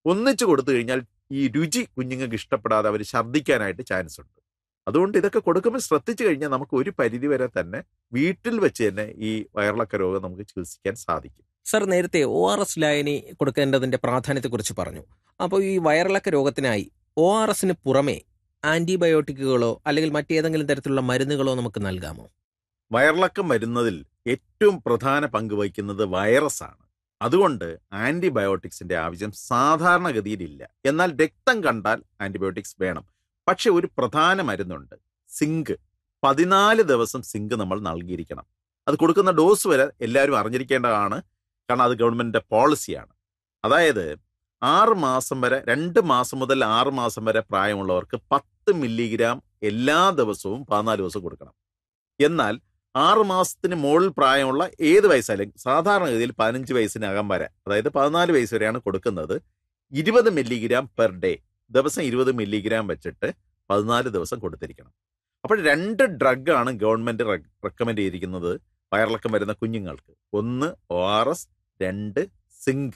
ഒന്നിച്ചു കൊടുത്തു കഴിഞ്ഞാൽ ഈ രുചി കുഞ്ഞുങ്ങൾക്ക് ഇഷ്ടപ്പെടാതെ അവർ ഛർദ്ദിക്കാനായിട്ട് ചാൻസ് ഉണ്ട് അതുകൊണ്ട് ഇതൊക്കെ കൊടുക്കുമ്പോൾ ശ്രദ്ധിച്ചു കഴിഞ്ഞാൽ നമുക്ക് ഒരു പരിധി വരെ തന്നെ വീട്ടിൽ വെച്ച് തന്നെ ഈ വയറിളക്ക രോഗം നമുക്ക് ചികിത്സിക്കാൻ സാധിക്കും സർ നേരത്തെ ഒ ആർ എസ് ലായനി കൊടുക്കേണ്ടതിന്റെ പ്രാധാന്യത്തെക്കുറിച്ച് പറഞ്ഞു അപ്പോൾ ഈ വയറിളക്ക രോഗത്തിനായി ഒ ആർ എസിന് പുറമെ ആന്റിബയോട്ടിക്കുകളോ അല്ലെങ്കിൽ മറ്റേതെങ്കിലും തരത്തിലുള്ള മരുന്നുകളോ നമുക്ക് നൽകാമോ വയറിളക്കം വരുന്നതിൽ ഏറ്റവും പ്രധാന പങ്ക് വഹിക്കുന്നത് വൈറസ് ആണ് അതുകൊണ്ട് ആന്റിബയോട്ടിക്സിന്റെ ആവശ്യം സാധാരണഗതിയിലില്ല എന്നാൽ രക്തം കണ്ടാൽ ആന്റിബയോട്ടിക്സ് വേണം പക്ഷെ ഒരു പ്രധാന മരുന്നുണ്ട് സിങ്ക് പതിനാല് ദിവസം സിങ്ക് നമ്മൾ നൽകിയിരിക്കണം അത് കൊടുക്കുന്ന ഡോസ് വരെ എല്ലാവരും അറിഞ്ഞിരിക്കേണ്ടതാണ് കാരണം അത് ഗവൺമെന്റിന്റെ പോളിസിയാണ് അതായത് ആറ് മാസം വരെ രണ്ട് മാസം മുതൽ ആറ് മാസം വരെ പ്രായമുള്ളവർക്ക് പത്ത് മില്ലിഗ്രാം എല്ലാ ദിവസവും പതിനാല് ദിവസം കൊടുക്കണം എന്നാൽ ആറ് മാസത്തിന് മുകളിൽ പ്രായമുള്ള ഏത് വയസ്സായാലും സാധാരണഗതിയിൽ പതിനഞ്ച് വയസ്സിനകം വരെ അതായത് പതിനാല് വയസ്സ് വരെയാണ് കൊടുക്കുന്നത് ഇരുപത് മില്ലിഗ്രാം പെർ ഡേ ദിവസം ഇരുപത് മില്ലിഗ്രാം വെച്ചിട്ട് പതിനാല് ദിവസം കൊടുത്തിരിക്കണം അപ്പോൾ രണ്ട് ഡ്രഗാണ് ഗവൺമെന്റ് റെക്കമെൻഡ് ചെയ്തിരിക്കുന്നത് വയറിളക്കം വരുന്ന കുഞ്ഞുങ്ങൾക്ക് ഒന്ന് ഒ ആർ എസ് രണ്ട് സിങ്ക്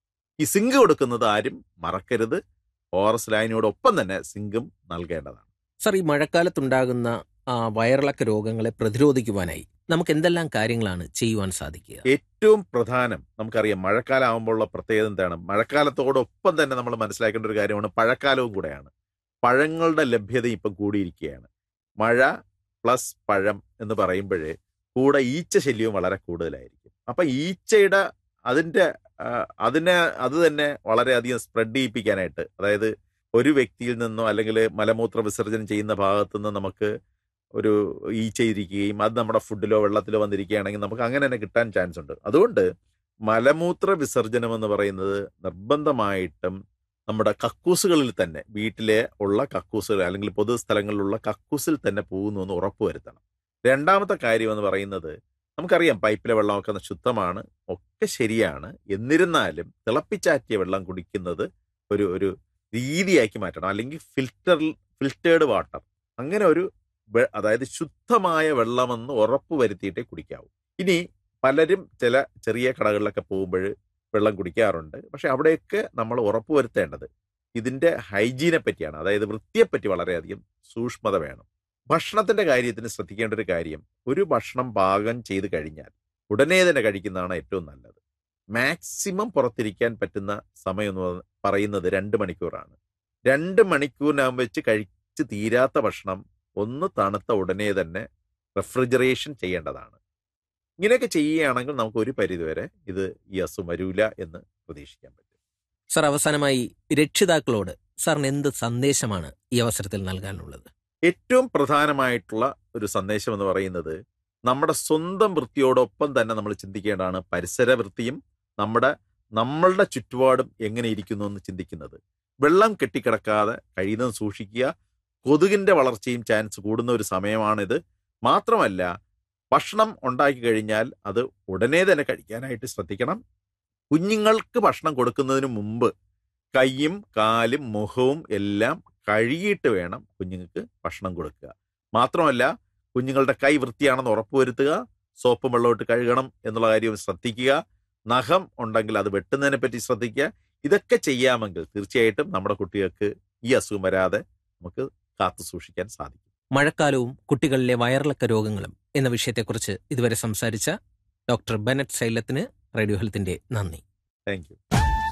ഈ സിങ്ക് കൊടുക്കുന്നത് ആരും മറക്കരുത് ഒ ആർ എസ് ലൈനോടൊപ്പം തന്നെ സിങ്കും നൽകേണ്ടതാണ് സർ ഈ മഴക്കാലത്തുണ്ടാകുന്ന ആ, വയറിളക്ക രോഗങ്ങളെ പ്രതിരോധിക്കുവാനായി നമുക്ക് എന്തെല്ലാം കാര്യങ്ങളാണ് ചെയ്യുവാൻ സാധിക്കുക ഏറ്റവും പ്രധാനം നമുക്കറിയാം മഴക്കാലം ആകുമ്പോഴുള്ള പ്രത്യേകത എന്താണ് മഴക്കാലത്തോടൊപ്പം തന്നെ നമ്മൾ മനസ്സിലാക്കേണ്ട ഒരു കാര്യമാണ് പഴക്കാലവും കൂടെയാണ് പഴങ്ങളുടെ ലഭ്യത ഇപ്പം കൂടിയിരിക്കുകയാണ് മഴ പ്ലസ് പഴം എന്ന് പറയുമ്പോഴേ കൂടെ ഈച്ച ശല്യവും വളരെ കൂടുതലായിരിക്കും അപ്പൊ ഈച്ചയുടെ അതിന്റെ ആ, അതിനെ അത് തന്നെ വളരെയധികം സ്പ്രെഡ് ചെയ്യിപ്പിക്കാനായിട്ട് അതായത് ഒരു വ്യക്തിയിൽ നിന്നോ അല്ലെങ്കിൽ മലമൂത്ര വിസർജനം ചെയ്യുന്ന ഭാഗത്തു നിന്ന് നമുക്ക് ഒരു ഈച്ച ഇരിക്കുകയും അത് നമ്മുടെ ഫുഡിലോ വെള്ളത്തിലോ വന്നിരിക്കുകയാണെങ്കിൽ നമുക്ക് അങ്ങനെ തന്നെ കിട്ടാൻ ചാൻസ് ഉണ്ട് അതുകൊണ്ട് മലമൂത്ര വിസർജനം എന്ന് പറയുന്നത് നിർബന്ധമായിട്ടും നമ്മുടെ കക്കൂസുകളിൽ തന്നെ വീട്ടിലെ ഉള്ള കക്കൂസുകൾ അല്ലെങ്കിൽ പൊതുസ്ഥലങ്ങളിലുള്ള കക്കൂസിൽ തന്നെ പോകുന്നു എന്ന് ഉറപ്പുവരുത്തണം രണ്ടാമത്തെ കാര്യം എന്ന് പറയുന്നത് നമുക്കറിയാം പൈപ്പിലെ വെള്ളമൊക്കെ ശുദ്ധമാണ് ഒക്കെ ശരിയാണ് എന്നിരുന്നാലും തിളപ്പിച്ചാറ്റിയ വെള്ളം കുടിക്കുന്നത് ഒരു ഒരു രീതിയാക്കി മാറ്റണം അല്ലെങ്കിൽ ഫിൽറ്റർ ഫിൽറ്റേർഡ് വാട്ടർ അങ്ങനെ ഒരു വെ- അതായത് ശുദ്ധമായ വെള്ളമെന്ന് ഉറപ്പ് വരുത്തിയിട്ടേ കുടിക്കാവൂ ഇനി പലരും ചില ചെറിയ കടകളിലൊക്കെ പോകുമ്പോൾ വെള്ളം കുടിക്കാറുണ്ട് പക്ഷെ അവിടെയൊക്കെ നമ്മൾ ഉറപ്പ് വരുത്തേണ്ടത് ഇതിന്റെ ഹൈജീനെ പറ്റിയാണ് അതായത് വൃത്തിയെപ്പറ്റി വളരെയധികം സൂക്ഷ്മത വേണം ഭക്ഷണത്തിന്റെ കാര്യത്തിന് ശ്രദ്ധിക്കേണ്ട ഒരു കാര്യം ഒരു ഭക്ഷണം പാകം ചെയ്ത് കഴിഞ്ഞാൽ ഉടനെ തന്നെ കഴിക്കുന്നതാണ് ഏറ്റവും നല്ലത് മാക്സിമം പുറത്തിരിക്കാൻ പറ്റുന്ന സമയം എന്ന് പറ- പറയുന്നത് രണ്ട് മണിക്കൂറാണ് രണ്ട് മണിക്കൂറിനകം വെച്ച് കഴിച്ച് തീരാത്ത ഭക്ഷണം ഒന്ന് തണുത്ത ഉടനെ തന്നെ റെഫ്രിജറേഷൻ ചെയ്യേണ്ടതാണ് ഇങ്ങനെയൊക്കെ ചെയ്യുകയാണെങ്കിൽ നമുക്ക് ഒരു പരിധിവരെ ഇത് ഈ അസുഖം വരൂല എന്ന് പ്രതീക്ഷിക്കാൻ പറ്റും സർ അവസാനമായി രക്ഷിതാക്കളോട് സാറിന് എന്ത് സന്ദേശമാണ് ഈ അവസരത്തിൽ നൽകാനുള്ളത് ഏറ്റവും പ്രധാനമായിട്ടുള്ള ഒരു സന്ദേശം എന്ന് പറയുന്നത് നമ്മുടെ സ്വന്തം വൃത്തിയോടൊപ്പം തന്നെ നമ്മൾ ചിന്തിക്കേണ്ടതാണ് പരിസര വൃത്തിയും നമ്മുടെ നമ്മളുടെ ചുറ്റുപാടും എങ്ങനെ ഇരിക്കുന്നു എന്ന് ചിന്തിക്കുന്നത് വെള്ളം കെട്ടിക്കിടക്കാതെ കഴിയുന്നതും സൂക്ഷിക്കുക കൊതുകിന്റെ വളർച്ചയും ചാൻസ് കൂടുന്ന ഒരു സമയമാണിത് മാത്രമല്ല ഭക്ഷണം ഉണ്ടാക്കി കഴിഞ്ഞാൽ അത് ഉടനെ തന്നെ കഴിക്കാനായിട്ട് ശ്രദ്ധിക്കണം കുഞ്ഞുങ്ങൾക്ക് ഭക്ഷണം കൊടുക്കുന്നതിന് മുമ്പ് കൈയും കാലും മുഖവും എല്ലാം കഴുകിയിട്ട് വേണം കുഞ്ഞുങ്ങൾക്ക് ഭക്ഷണം കൊടുക്കുക മാത്രമല്ല കുഞ്ഞുങ്ങളുടെ കൈ വൃത്തിയാണെന്ന് ഉറപ്പുവരുത്തുക സോപ്പും വെള്ളമിട്ട് കഴുകണം എന്നുള്ള കാര്യം ശ്രദ്ധിക്കുക നഖം ഉണ്ടെങ്കിൽ അത് വെട്ടുന്നതിനെ പറ്റി ശ്രദ്ധിക്കുക ഇതൊക്കെ ചെയ്യാമെങ്കിൽ തീർച്ചയായിട്ടും നമ്മുടെ കുട്ടികൾക്ക് ഈ അസുഖം വരാതെ നമുക്ക് കാത്തു സൂക്ഷിക്കാൻ സാധിക്കും മഴക്കാലവും കുട്ടികളിലെ വയറിളക്ക രോഗങ്ങളും എന്ന വിഷയത്തെക്കുറിച്ച് ഇതുവരെ സംസാരിച്ച ഡോക്ടർ ബെനറ്റ് ശൈലത്തിന് റേഡിയോ ഹെൽത്തിന്റെ നന്ദി താങ്ക് യു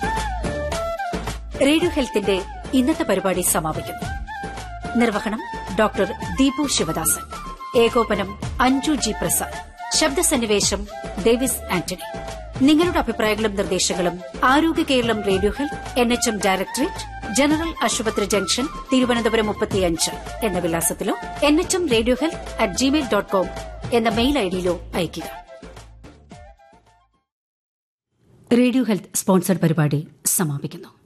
റേഡിയോ ഹെൽത്തിന്റെ ഇന്നത്തെ പരിപാടി സമാപിക്കുന്നു നിർവഹണം ഡോക്ടർ ദീപു ശിവദാസൻ ഏകോപനം അഞ്ജു ജി പ്രസാദ് ശബ്ദസന്നിവേശം ഡേവിസ് ആന്റണി നിങ്ങളുടെ അഭിപ്രായങ്ങളും നിർദ്ദേശങ്ങളും ആരോഗ്യ Kerala radio health N H M directorate general ആശുപത്രി ജംഗ്ഷൻ തിരുവനന്തപുരം മുപ്പത്തിയഞ്ച് എന്ന വിലാസത്തിലോ N H M radio health at Gmail dot com എന്ന മെയിൽ ഐഡിയിലോ അയയ്ക്കുക റേഡിയോ ഹെൽത്ത് സ്പോൺസർഡ് പരിപാടി സമാപിക്കുന്നു